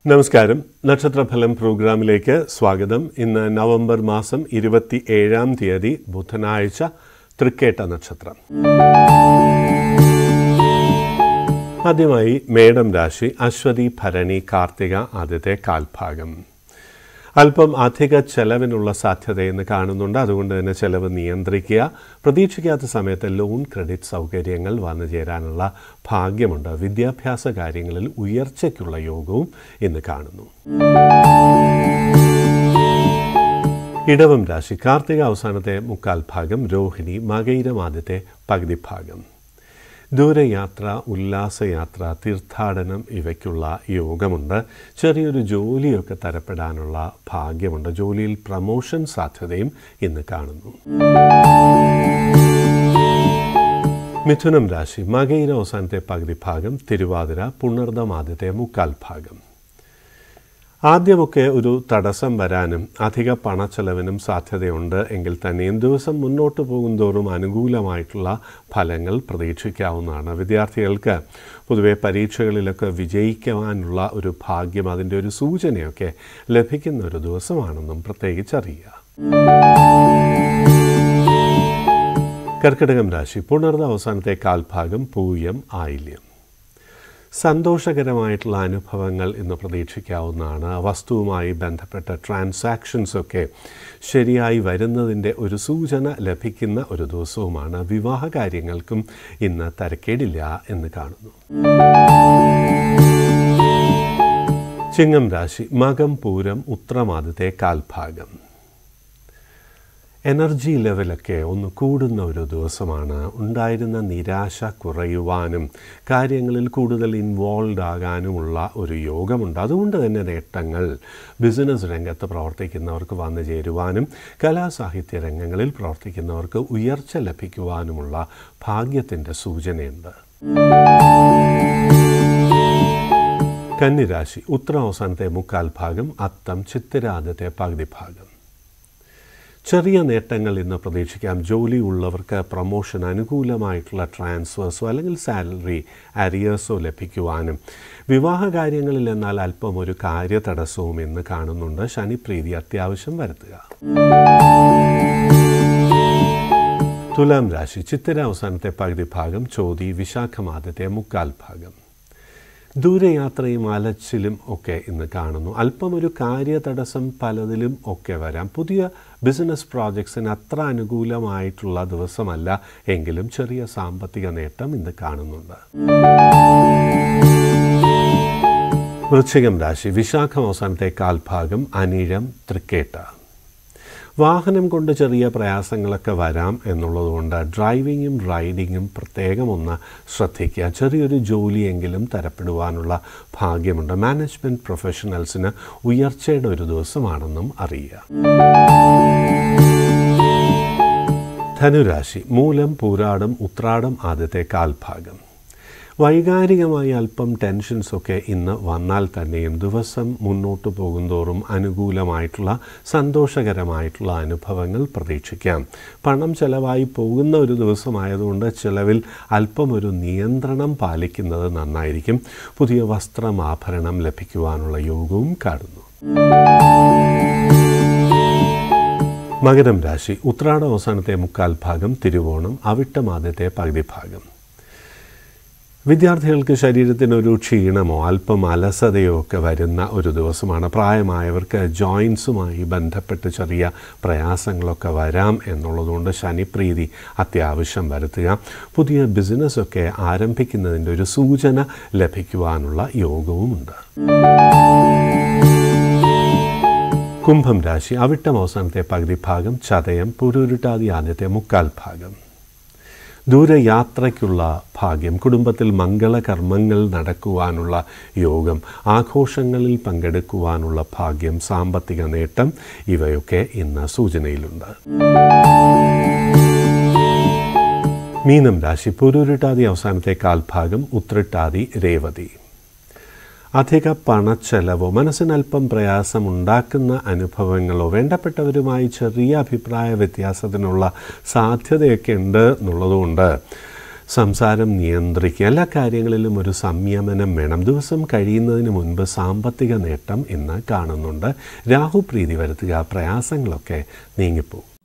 നമസ്കാരം നക്ഷത്രഫലം പ്രോഗ്രാമിലേക്ക് സ്വാഗതം ഇന്ന് നവംബർ മാസം ഇരുപത്തി ഏഴാം തീയതി ബുധനാഴ്ച തൃക്കേട്ട നക്ഷത്രം ആദ്യമായി മേടം രാശി അശ്വതി ഭരണി കാർത്തിക ആദ്യത്തെ കാൽഭാഗം അല്പം അധിക ചെലവിനുള്ള സാധ്യതയെന്ന് കാണുന്നുണ്ട് അതുകൊണ്ട് തന്നെ ചെലവ് നിയന്ത്രിക്കുക പ്രതീക്ഷിക്കാത്ത സമയത്ത് ലോൺ ക്രെഡിറ്റ് സൗകര്യങ്ങൾ വന്നു ചേരാനുള്ള ഭാഗ്യമുണ്ട് വിദ്യാഭ്യാസ കാര്യങ്ങളിൽ ഉയർച്ചയ്ക്കുള്ള യോഗവും ഇന്ന് കാണുന്നു ഇടവം രാശി കാർത്തിക അവസാനത്തെ മുക്കാൽ ഭാഗം രോഹിണി മകയിരം ആദ്യത്തെ പകുതി ഭാഗം ദൂരയാത്ര ഉല്ലാസയാത്ര തീർത്ഥാടനം ഇവയ്ക്കുള്ള യോഗമുണ്ട് ചെറിയൊരു ജോലിയൊക്കെ തരപ്പെടാനുള്ള ഭാഗ്യമുണ്ട് ജോലിയിൽ പ്രമോഷൻ സാധ്യതയും ഇന്ന് കാണുന്നു മിഥുനം രാശി മകയിര അവസാനത്തെ പകുതി ഭാഗം തിരുവാതിര പുണർദം ആദ്യത്തെ മുക്കാൽ ഭാഗം ആദ്യമൊക്കെ ഒരു തടസ്സം വരാനും അധിക പണച്ചെലവിനും സാധ്യതയുണ്ട് എങ്കിൽ തന്നെയും ദിവസം മുന്നോട്ട് പോകുന്തോറും അനുകൂലമായിട്ടുള്ള ഫലങ്ങൾ പ്രതീക്ഷിക്കാവുന്നതാണ് വിദ്യാർത്ഥികൾക്ക് പൊതുവെ പരീക്ഷകളിലൊക്കെ വിജയിക്കുവാനുള്ള ഒരു ഭാഗ്യം അതിൻ്റെ ഒരു സൂചനയൊക്കെ ലഭിക്കുന്ന ഒരു ദിവസമാണെന്നും പ്രത്യേകിച്ചറിയുക കർക്കിടകം രാശി പുണർന്ന അവസാനത്തെ കാൽഭാഗം പൂയം ആയില്യം സന്തോഷകരമായിട്ടുള്ള അനുഭവങ്ങൾ ഇന്ന് പ്രതീക്ഷിക്കാവുന്നതാണ് വസ്തുവുമായി ബന്ധപ്പെട്ട ട്രാൻസാക്ഷൻസ് ഒക്കെ ശരിയായി വരുന്നതിൻ്റെ ഒരു സൂചന ലഭിക്കുന്ന ഒരു ദിവസവുമാണ് വിവാഹ കാര്യങ്ങൾക്കും ഇന്ന് തരക്കേടില്ല എന്ന് കാണുന്നു ചിങ്ങം രാശി മകം പൂരം ഉത്രമാദത്തെ കാൽഭാഗം എനർജി ലെവലൊക്കെ ഒന്ന് കൂടുന്ന ഒരു ദിവസമാണ് ഉണ്ടായിരുന്ന നിരാശ കുറയുവാനും കാര്യങ്ങളിൽ കൂടുതൽ ഇൻവോൾവ് ആകാനുമുള്ള ഒരു യോഗമുണ്ട് അതുകൊണ്ട് തന്നെ നേട്ടങ്ങൾ ബിസിനസ് രംഗത്ത് പ്രവർത്തിക്കുന്നവർക്ക് വന്നു ചേരുവാനും കലാസാഹിത്യ രംഗങ്ങളിൽ പ്രവർത്തിക്കുന്നവർക്ക് ഉയർച്ച ലഭിക്കുവാനുമുള്ള ഭാഗ്യത്തിൻ്റെ സൂചനയുണ്ട് കന്നിരാശി ഉത്തര അവസാനത്തെ മുക്കാൽ ഭാഗം അത്തം ചിത്തിരാദ്യത്തെ പകുതി ഭാഗം ചെറിയ നേട്ടങ്ങൾ ഇന്ന് പ്രതീക്ഷിക്കാം ജോലി ഉള്ളവർക്ക് പ്രൊമോഷൻ അനുകൂലമായിട്ടുള്ള ട്രാൻസ്ഫേഴ്സോ അല്ലെങ്കിൽ സാലറി അരിയേഴ്സോ ലഭിക്കുവാനും വിവാഹ കാര്യങ്ങളിൽ എന്നാൽ അല്പം ഒരു കാര്യതടസ്സവും ഇന്ന് കാണുന്നുണ്ട് ശനിപ്രീതി അത്യാവശ്യം വരുത്തുക തുലാം രാശി ചിത്തിര അവസാനത്തെ പകുതി ഭാഗം ചോതി വിശാഖമാദ്യത്തെ മുക്കാൽ ഭാഗം ദൂരയാത്രയും അലച്ചിലും ഒക്കെ ഇന്ന് കാണുന്നു അല്പം ഒരു കാര്യതടസ്സം പലതിലും ഒക്കെ വരാം പുതിയ ബിസിനസ് പ്രോജക്ട്സിന് അത്ര അനുകൂലമായിട്ടുള്ള ദിവസമല്ല എങ്കിലും ചെറിയ സാമ്പത്തിക നേട്ടം ഇന്ന് കാണുന്നുണ്ട് വൃശ്ചികം രാശി വിശാഖം അവസാനത്തെ കാൽഭാഗം അനിഴം തൃക്കേട്ട വാഹനം കൊണ്ട് ചെറിയ പ്രയാസങ്ങളൊക്കെ വരാം എന്നുള്ളതുകൊണ്ട് ഡ്രൈവിങ്ങും റൈഡിങ്ങും പ്രത്യേകം ഒന്ന് ശ്രദ്ധിക്കുക ചെറിയൊരു ജോലിയെങ്കിലും തരപ്പെടുവാനുള്ള ഭാഗ്യമുണ്ട് മാനേജ്മെൻറ്റ് പ്രൊഫഷണൽസിന് ഉയർച്ചയുടെ ഒരു ദിവസമാണെന്നും അറിയുക ധനുരാശി മൂലം പൂരാടം ഉത്രാടം ആദ്യത്തെ കാൽഭാഗം വൈകാരികമായി അല്പം ടെൻഷൻസൊക്കെ ഇന്ന് വന്നാൽ തന്നെയും ദിവസം മുന്നോട്ട് പോകുന്തോറും അനുകൂലമായിട്ടുള്ള സന്തോഷകരമായിട്ടുള്ള അനുഭവങ്ങൾ പ്രതീക്ഷിക്കാം പണം ചെലവായി പോകുന്ന ഒരു ദിവസമായതുകൊണ്ട് ചിലവിൽ അല്പം ഒരു നിയന്ത്രണം പാലിക്കുന്നത് നന്നായിരിക്കും പുതിയ വസ്ത്രം ആഭരണം ലഭിക്കുവാനുള്ള യോഗവും കാണുന്നു മകരം രാശി ഉത്രാട അവസാനത്തെ മുക്കാൽ ഭാഗം തിരുവോണം അവിട്ടം ആദ്യത്തെ പകുതി ഭാഗം വിദ്യാർത്ഥികൾക്ക് ശരീരത്തിനൊരു ക്ഷീണമോ അല്പം അലസതയോ ഒക്കെ വരുന്ന ഒരു ദിവസമാണ് പ്രായമായവർക്ക് ജോയിൻസുമായി ബന്ധപ്പെട്ട് ചെറിയ പ്രയാസങ്ങളൊക്കെ വരാം എന്നുള്ളതുകൊണ്ട് ശനിപ്രീതി അത്യാവശ്യം വരുത്തുക പുതിയ ബിസിനസ്സൊക്കെ ആരംഭിക്കുന്നതിൻ്റെ ഒരു സൂചന ലഭിക്കുവാനുള്ള യോഗവുമുണ്ട് കുംഭം രാശി അവിട്ടം അവസാനത്തെ പകുതി ഭാഗം ചതയം പുരുരുട്ടാതി ആദ്യത്തെ മുക്കാൽ ഭാഗം ദൂരയാത്രയ്ക്കുള്ള ഭാഗ്യം കുടുംബത്തിൽ മംഗളകർമ്മങ്ങൾ നടക്കുവാനുള്ള യോഗം ആഘോഷങ്ങളിൽ പങ്കെടുക്കുവാനുള്ള ഭാഗ്യം സാമ്പത്തിക നേട്ടം ഇവയൊക്കെ ഇന്ന് സൂചനയിലുണ്ട് മീനം രാശി പുരുരുട്ടാതി അവസാനത്തെ കാൽഭാഗം ഉത്രട്ടാതി രേവതി അധിക പണച്ചെലവോ മനസ്സിനല്പം പ്രയാസമുണ്ടാക്കുന്ന അനുഭവങ്ങളോ വേണ്ടപ്പെട്ടവരുമായി ചെറിയ അഭിപ്രായ വ്യത്യാസത്തിനുള്ള സാധ്യതയൊക്കെ ഉണ്ട് എന്നുള്ളതുകൊണ്ട് സംസാരം നിയന്ത്രിക്കുക എല്ലാ കാര്യങ്ങളിലും ഒരു സംയമനം വേണം ദിവസം കഴിയുന്നതിന് മുൻപ് സാമ്പത്തിക നേട്ടം ഇന്ന് കാണുന്നുണ്ട് രാഹു പ്രീതി വരുത്തുക പ്രയാസങ്ങളൊക്കെ നീങ്ങിപ്പോകും